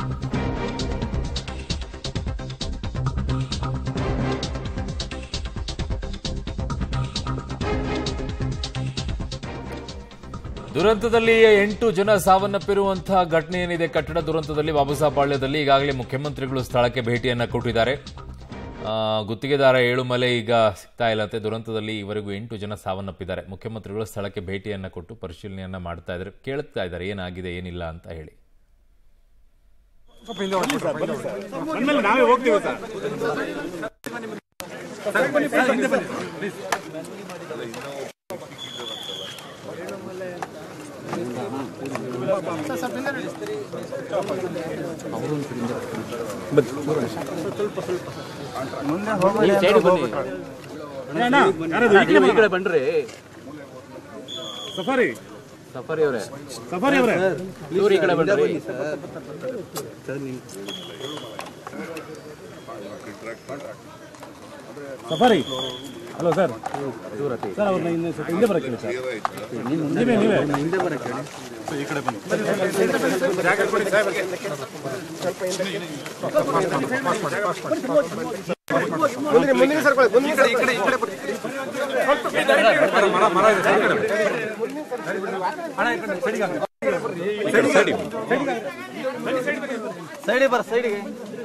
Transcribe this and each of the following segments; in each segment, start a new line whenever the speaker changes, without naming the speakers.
ದುರಂತದಲ್ಲಿ ಎಂಟು ಜನ ಸಾವನ್ನಪ್ಪಿರುವಂತಹ ಘಟನೆ ಏನಿದೆ ಕಟ್ಟಡ ದುರಂತದಲ್ಲಿ ಬಾಬುಸಾಪಾಳ್ಯದಲ್ಲಿ ಈಗಾಗಲೇ ಮುಖ್ಯಮಂತ್ರಿಗಳು ಸ್ಥಳಕ್ಕೆ ಭೇಟಿಯನ್ನ ಕೊಟ್ಟಿದ್ದಾರೆ ಆ, ಗುತ್ತಿಗೆದಾರ ಏಳುಮಲೆ ಈಗ ಸಿಗ್ತಾ ಇಲ್ಲಂತೆ ದುರಂತದಲ್ಲಿ ಇವರೆಗೂ ಎಂಟು ಜನ ಸಾವನ್ನಪ್ಪಿದ್ದಾರೆ ಮುಖ್ಯಮಂತ್ರಿಗಳು ಸ್ಥಳಕ್ಕೆ ಭೇಟಿಯನ್ನ ಕೊಟ್ಟು ಪರಿಶೀಲನೆಯನ್ನ ಮಾಡ್ತಾ ಇದ್ದಾರೆ ಕೇಳ್ತಾ ಇದ್ದಾರೆ ಏನಾಗಿದೆ ಏನಿಲ್ಲ ಅಂತ ಹೇಳಿ
ಬಂದ್ಮೇಲೆ ನಾವೇ ಹೋಗ್ತೀವಿ ಸರ್ ಅಣ್ಣ, ಯಾರದು? ಈ ಕಡೆ
ಈ ಕಡೆ ಬನ್ರಿ
ಸಫಾರಿ
ಸಫಾರಿ ಅವರೇ
ಸಫಾರಿ ಅವರೇ
ಇವ್ರು ಈ ಕಡೆ ಬನ್ರಿ
ಸಫಾರಿ ಹಲೋ ಸರ್ ಸರ್ ಅವ್ರನ್ನ ಇನ್ನು ಸ್ವಲ್ಪ ಹಿಂದೆ ಬರಕ್ಕೆ ಹೇಳಿ ಸರ್ ನೀವೇ ನೀವೇ ಹಿಂದೆ ಬರಕ್ಕೆ ಹೇಳಿ ಈ ಕಡೆ ಬನ್ನಿ
ಸೈಡಿಗೆ ಬರ ಸೈಡಿಗೆ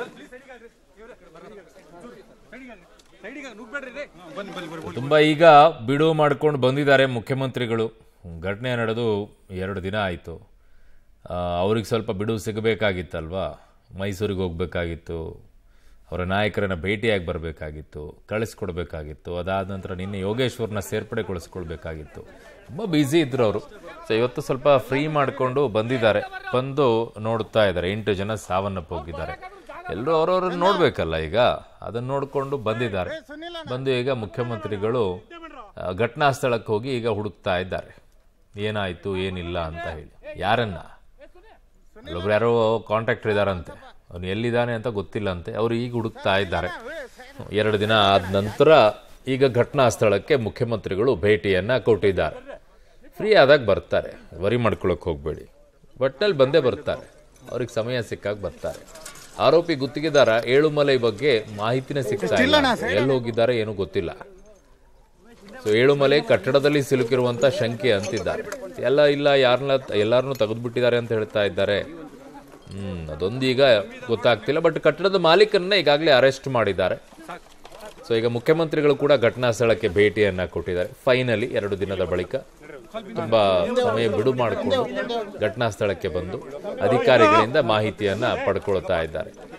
ತುಂಬಾ ಈಗ ಬಿಡುವು ಮಾಡ್ಕೊಂಡು ಬಂದಿದ್ದಾರೆ ಮುಖ್ಯಮಂತ್ರಿಗಳು ಘಟನೆ ನಡೆದು ಎರಡು ದಿನ ಆಯಿತು ಅವ್ರಿಗೆ ಸ್ವಲ್ಪ ಬಿಡುವು ಸಿಗಬೇಕಾಗಿತ್ತಲ್ವಾ ಮೈಸೂರಿಗೆ ಹೋಗಬೇಕಾಗಿತ್ತು ಅವರ ನಾಯಕರನ್ನ ಭೇಟಿಯಾಗಿ ಬರಬೇಕಾಗಿತ್ತು ಕಳಿಸ್ಕೊಡ್ಬೇಕಾಗಿತ್ತು ಅದಾದ ನಂತರ ನಿನ್ನೆ ಯೋಗೇಶ್ವರ್ನ ಸೇರ್ಪಡೆಗೊಳಿಸ್ಕೊಳ್ಬೇಕಾಗಿತ್ತು ತುಂಬ ಬ್ಯುಸಿ ಇದ್ರು ಅವರು ಸೊ ಇವತ್ತು ಸ್ವಲ್ಪ ಫ್ರೀ ಮಾಡಿಕೊಂಡು ಬಂದಿದ್ದಾರೆ ಬಂದು ನೋಡ್ತಾ ಇದ್ದಾರೆ ಎಂಟು ಜನ ಸಾವನ್ನಪ್ಪು ಹೋಗಿದ್ದಾರೆ ಎಲ್ಲರೂ ಅವರವ್ರನ್ನ ನೋಡ್ಬೇಕಲ್ಲ ಈಗ ಅದನ್ನ ನೋಡಿಕೊಂಡು ಬಂದಿದ್ದಾರೆ ಬಂದು ಈಗ ಮುಖ್ಯಮಂತ್ರಿಗಳು ಆ, ಘಟನಾ ಸ್ಥಳಕ್ಕೆ ಹೋಗಿ ಈಗ ಹುಡುಕ್ತಾ ಇದ್ದಾರೆ ಏನಾಯ್ತು ಏನಿಲ್ಲ ಅಂತ ಹೇಳಿ ಯಾರನ್ನ ಅಲ್ಲೊಬ್ರು ಯಾರೋ ಕಾಂಟ್ಯಾಕ್ಟರ್ ಇದಾರಂತೆ ಅವನು ಎಲ್ಲಿದ್ದಾನೆ ಅಂತ ಗೊತ್ತಿಲ್ಲ ಅಂತೆ ಅವರು ಈಗ ಹುಡುಕ್ತಾ ಇದ್ದಾರೆ ಎರಡು ದಿನ ಆದ ನಂತರ ಈಗ ಘಟನಾ ಸ್ಥಳಕ್ಕೆ ಮುಖ್ಯಮಂತ್ರಿಗಳು ಭೇಟಿಯನ್ನ ಕೊಟ್ಟಿದ್ದಾರೆ ಫ್ರೀ ಆದಾಗ ಬರ್ತಾರೆ ವರಿ ಮಾಡ್ಕೊಳಕ್ ಹೋಗ್ಬೇಡಿ ಒಟ್ಟಲ್ಲಿ ಬಂದೇ ಬರ್ತಾರೆ ಅವ್ರಿಗೆ ಸಮಯ ಸಿಕ್ಕಾಗ ಬರ್ತಾರೆ ಆರೋಪಿ ಗುತ್ತಿಗೆದಾರ ಏಳುಮಲೈ ಬಗ್ಗೆ ಮಾಹಿತಿನೇ ಸಿಗ್ತಾ ಇಲ್ಲ ಎಲ್ಲಿ ಹೋಗಿದ್ದಾರೆ ಏನೂ ಗೊತ್ತಿಲ್ಲ ಸೊ ಏಳುಮಲೆ ಕಟ್ಟಡದಲ್ಲಿ ಸಿಲುಕಿರುವಂತ ಶಂಕೆ ಅಂತಿದ್ದಾರೆ ಎಲ್ಲ ಇಲ್ಲ ಯಾರನ್ನ ಎಲ್ಲಾರನ್ನೂ ತೆಗೆದುಬಿಟ್ಟಿದ್ದಾರೆ ಅಂತ ಹೇಳ್ತಾ ಇದ್ದಾರೆ ಹ್ಮ್ ಅದೊಂದು ಈಗ ಗೊತ್ತಾಗ್ತಿಲ್ಲ ಬಟ್ ಕಟ್ಟಡದ ಮಾಲೀಕರನ್ನ ಈಗಾಗಲೇ ಅರೆಸ್ಟ್ ಮಾಡಿದ್ದಾರೆ ಸೊ ಈಗ ಮುಖ್ಯಮಂತ್ರಿಗಳು ಕೂಡ ಘಟನಾ ಸ್ಥಳಕ್ಕೆ ಭೇಟಿಯನ್ನ ಕೊಟ್ಟಿದ್ದಾರೆ ಫೈನಲಿ ಎರಡು ದಿನದ ಬಳಿಕ ತುಂಬಾ ಸಮಯ ಬಿಡು ಮಾಡಿಕೊಂಡು ಘಟನಾ ಸ್ಥಳಕ್ಕೆ ಬಂದು ಅಧಿಕಾರಿಗಳಿಂದ ಮಾಹಿತಿಯನ್ನ ಪಡ್ಕೊಳ್ತಾ ಇದ್ದಾರೆ